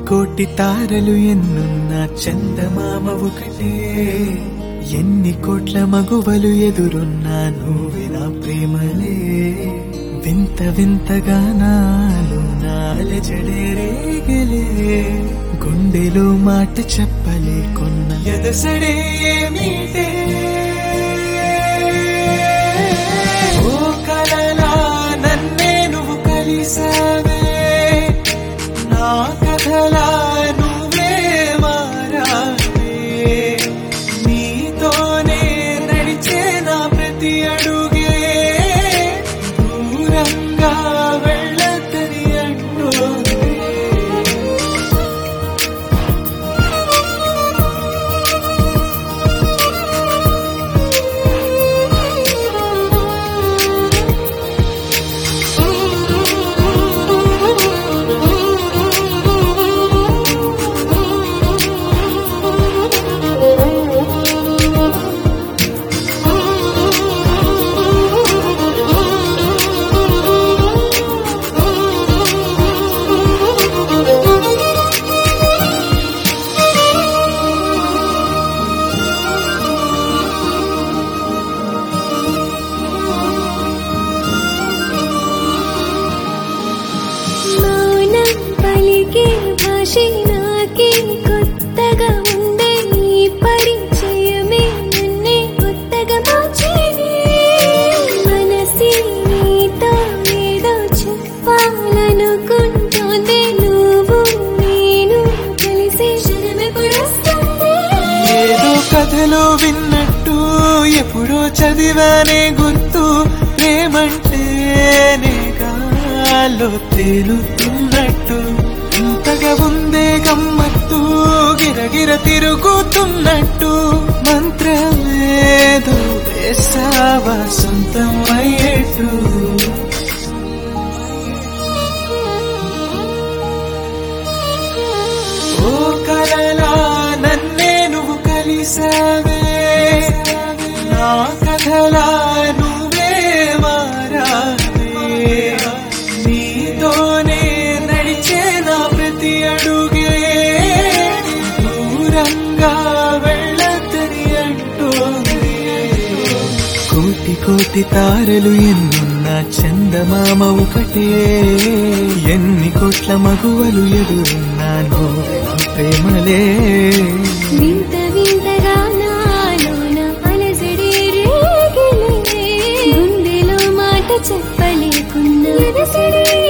కోటి తారలు ఎన్నున్నా చందమామ ఒకటే ఎన్ని కోట్ల మగువలు ఎదురున్నా నువ్వే నా ప్రేమలే వింత వింతగా నాలో నాలజడే రేగలే గుండెలో మాట చెప్పలేకున్న ఎదసడే మీటే ఓ కలలా నన్నే నువ్వు కలిసావే నా కథలా నువ్వే మారావే నీతోనే నడిచే నా ప్రతి అడుగే దూరంగా వెళ్ళతని అంటోంది మౌనం పలికే భాష నాకే కొత్తగా ఉందే నీ పరిచయమే నన్నే కొత్తగా మార్చేది మనసి నీతో ఏదో చెప్పాలనుకుంటోంది నువ్వు నేను కలిసి క్షణమెప్పుడొస్తుంది ఏదో కథలో విన్నట్టు ఎప్పుడో చదివానే గుర్తు ప్రేమంటేనే గాల్లో తేలుతున్నట్టు ఇంతగా ఉందే గమ్మత్తు గిరగిర తిరుగుతున్నట్టు మంత్రమేదో వేసావా సొంతం అయ్యేట్టు ఓ కలలా నన్నే నువ్వు కలిసావే నా కథలా నువ్వే మారావే నీతోనే నడిచే నా ప్రతి అడుగే దూరంగా వెళ్ళతని అంటోంది కోటి కోటి తారలు ఎన్నున్నా చందమామ ఒకటే ఎన్ని కోట్ల మగువలు ఎదురున్నాను ప్రేమలే వింత వింతగా నాలోన అలజడి రేగిలే గుండెలో మాట చెప్పలేకున్నా ఎదసడే